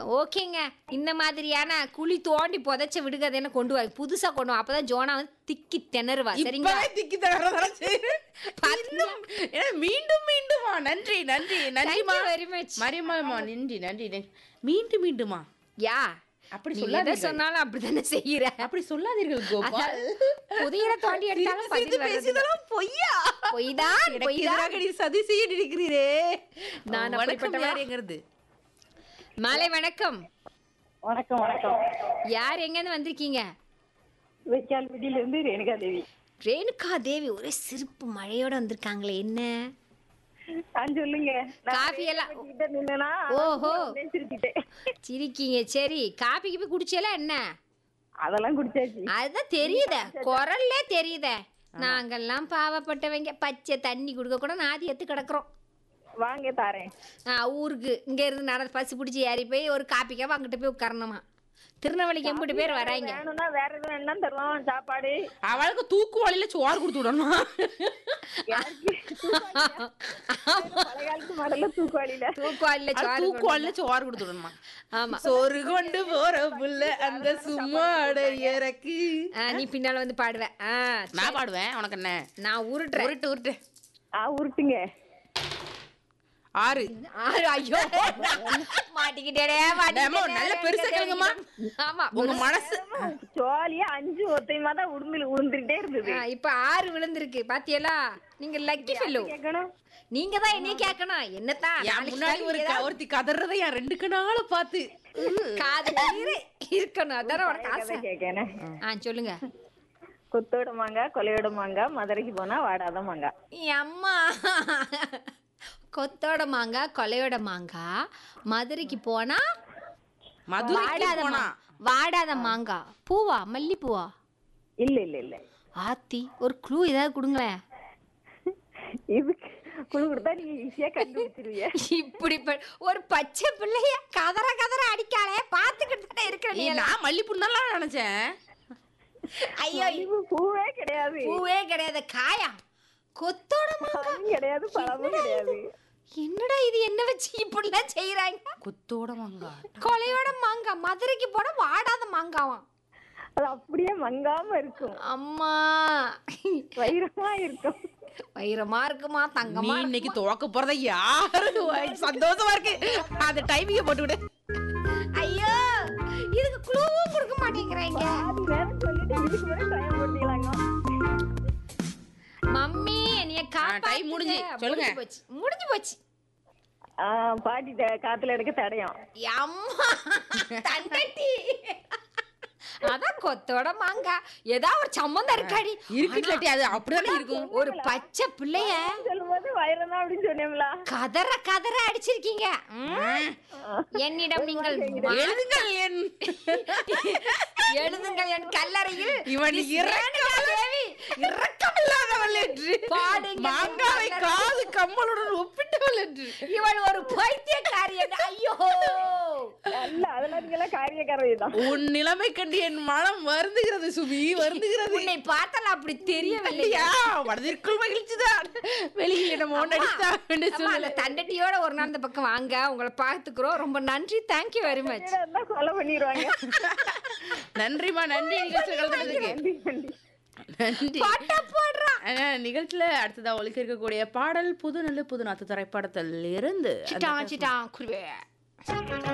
ஓகேங்க இந்த மாதிரியான குழி தோண்டி புதைச்ச விடுகதைன்னு கொண்டு வா புதுசா கொண்டு வா அப்பதான் ஜோனா வந்து திக்கி திணறுவா சரிங்களா இப்பவே திக்கி தகரதான் செய்யுது. பாத்தீங்களா? ஏன்னா மீண்டும் மீண்டுமா நன்றி நன்றி நன்றிமா வெரி மச் மரியம்மா நன்றி நன்றி நன்றி. மீண்டும் மீண்டுமா யா அப்படி நீ எதை சொல்லாதீர்கள். சொன்னாலும் அப்படித்தானே செய்யற அப்படி சொல்லாதீர்கள் கோபால் புதையில தோண்டி எடுத்தாலும் சிரித்து பதில் வர்றதில்ல. பேசியதெல்லாம் பொய்யா பொய்தான் எனக்கு பொய்தான் எதிராக நீ சதி செய்ய நினைக்கிறீரே நான் வணக்கம் அப்படிப்பட்டவளா? யாருங்கிறது மாலை வணக்கம் வணக்கம் வணக்கம் யார் எங்கேருந்து வந்திருக்கீங்க வைக்கால் இருந்து ரேணுகா தேவி ரேணுகா தேவி ஒரே சிரிப்பு மழையோட வந்திருக்காங்களே என்ன ஆ சொல்லுங்க நான் காஃபி எல்லாம் கிட்ட நின்னா ஓஹோ. சிரிச்சிட்டேன் சிரிக்கீங்க சரி காபி கிபி குடிச்சல என்ன அதெல்லாம் குடிச்சாச்சு அதுதான் தெரியுதே குரல்லே தெரியுதே நாங்கெல்லாம் பாவப்பட்டவங்க பச்சை தண்ணி கொடுக்க கூட நாதி எத்து கிடக்குறோம் வாங்க தாரேன் ஆ, ஊருக்கு இங்க இருந்து நடந்து பஸ் பிடிச்சி ஏறி போய் ஒரு காப்பிக்காவை அங்கிட்ட போய் உட்காரணுமா திருநெல்வேலிக்கு எம்பிட்டு பேர் வராங்க வேணும்னா வேற எதுவும் என்ன தருவோம் சாப்பாடு அவளுக்கு தூக்கு வழியில சோறு கொடுத்து விடணும் யாருக்கு பழைய காலத்து மாடல தூக்குவாளியில தூக்குவாளில அது சோறு தூக்கு வழியில சோறு கொடுத்து விடணுமா ஆமா சோறு கொண்டு போற புள்ள அந்த சும்மாட இறக்கு ஆ, நீ பின்னால வந்து பாடுவ ஆ, நான் பாடுவேன் உனக்கு என்ன நான் உருட்டுறேன் உருட்டு உருட்டு ஆ உருட்டுங்க ஆறு ஆறு ஐயோ மாட்டிக்கிட்டேடே டேமோ, மாட்டிக்கிட்டேடே. நல்ல பெருசா கேளுங்கம்மா. ஆமா உங்க மனசு ஜோலியா அஞ்சு ஒத்தையுமா தான் உடுந்து உடுந்துகிட்டே இருந்தது ஆ, இப்ப ஆறு விழுந்திருக்கு பாத்தியலா நீங்க லக்கி ஃபெல்லோ கேட்கணும் நீங்க தான் என்னைய கேட்கணும் என்னத்தான் என் நாளைக்கு முன்னாடி ஒரு ஏதாவது க- ஒருத்தி கதறத என் ரெண்டு கண்ணால பாத்து காது நீரு இருக்கணும் அதான உனக்கு ஆசை கதை கேட்கணும் ஆ சொல்லுங்க கொத்தோட மாங்காய் கொலையோட மாங்காய் மதுரைக்கு போனா வாடாத மாங்காய் என் அம்மா கொத்தோட மாங்காய் கொலையோட மாங்காய் மதுரைக்கு போனா மதுரைக்கு வாடாத போனா மா- வாடாத மாங்காய் பூவா மல்லிப்பூவா இல்ல இல்ல இல்ல ஆத்தி ஒரு க்ளூ ஏதாவது கொடுங்களேன் இதுக்கு குழு கொடுத்தா நீங்க ஈஸியா கண்டுபிடிச்சிருவீங்க இப்படி ப- ஒரு பச்சை பிள்ளைய கதற கதற அடிக்காளே பாத்துக்கிட்டு தானே இருக்கிற நீ ஏய், எல்லாம். நான் மல்லிப்பூ தான் நினைச்சேன் ஐயோ இது பூவே கிடையாது பூவே கிடையாது காயா கொத்தோட மாங்காய் பழமும் கிடையாது பழமும் கிடையாது என்னடா இது என்ன வச்சு இப்படிலாம் செய்யறாங்க கொத்தோட மாங்காய் கொலையோட மாங்காய் மதுரைக்கு போனா வாடாத மாங்காவாம் அது அப்படியே மங்காம இருக்கும் அம்மா வைரமா இருக்கும் வைரமா இருக்குமா நீ தங்கமா இன்னைக்கு துவக்க போறத யாரு சந்தோஷமா இருக்கு அந்த டைமிங்க போட்டு விடு ஐயோ இதுக்கு க்ளூவும் கொடுக்க மாட்டேங்கிறாங்க பாதி நேரம் சொல்லிட்டு இதுக்கு மேல டைம் போட்டீங்களாங்க மம்மி என்னைய காப்பாத்துங்க. time முடிஞ்சு. சொல்லுங்க. முடிஞ்சு போச்சு முடிஞ்சு போச்சு ஆஹ் பாட்டி த- காத்துல எடுக்க தடையும் அம்மா தண்டட்டி அதான் கொத்தோட மாங்காய் ஏதாவது ஒரு சம்மந்தம் இருக்காடி இருக்குல்லாட்டி அது அப்படிதானே இருக்கும் ஒரு பச்சை பிள்ளைய சொல்லும்போது வைரம் தான் அப்படின்னு சொன்னேங்களா கதற கதற அடிச்சிருக்கீங்க ம். என்னிடம் நீங்கள் எழுதுங்கள் என் எழுதுங்கள் என் கல்லறையில் இவன் Miss இறக்கம் ரேணுகா தேவி இரக்கமில்லாதவள் என்று பாடுங்கள் மாங்காவை என் காது கம்மலுடன் ஒப்பிட்டவள் என்று இவள் ஒரு பைத்தியக்காரி என்று ஐயோ அல்ல அதெல்லாம் நீங்க காரியக்காரவை தான் உன் நிலைமை கண்டு என் மனம் வருந்துகிறது சுமி வருந்துகிறது உன்னை பார்த்தால் அப்படி தெரியவில்லை இல்லையா மனதிற்குள் மகிழ்ச்சிதான் வெளியில் என்னமோ நடித்தா என்று அம்மா, சொல்லல அந்த தண்டட்டியோட ஒரு நாள் இந்த பக்கம் வாங்க உங்களை பார்த்துக்கிறோம் ரொம்ப நன்றி தேங்க்யூ வெரி மச் இருந்தா கொலை பண்ணிடுவாங்க நன்றிமா நன்றி நிகழ்ச்சியில் கலந்துக்கிறதுக்கு நன்றி நன்றி நன்றி பட்டா போடுறான் ஆனா, நிகழ்ச்சியில அடுத்ததா ஒலிக்க இருக்கக்கூடிய பாடல் புது நல்ல புது நாத்து திரைப்படத்தில் இருந்து சிட்டான் சிட்டான் குருவே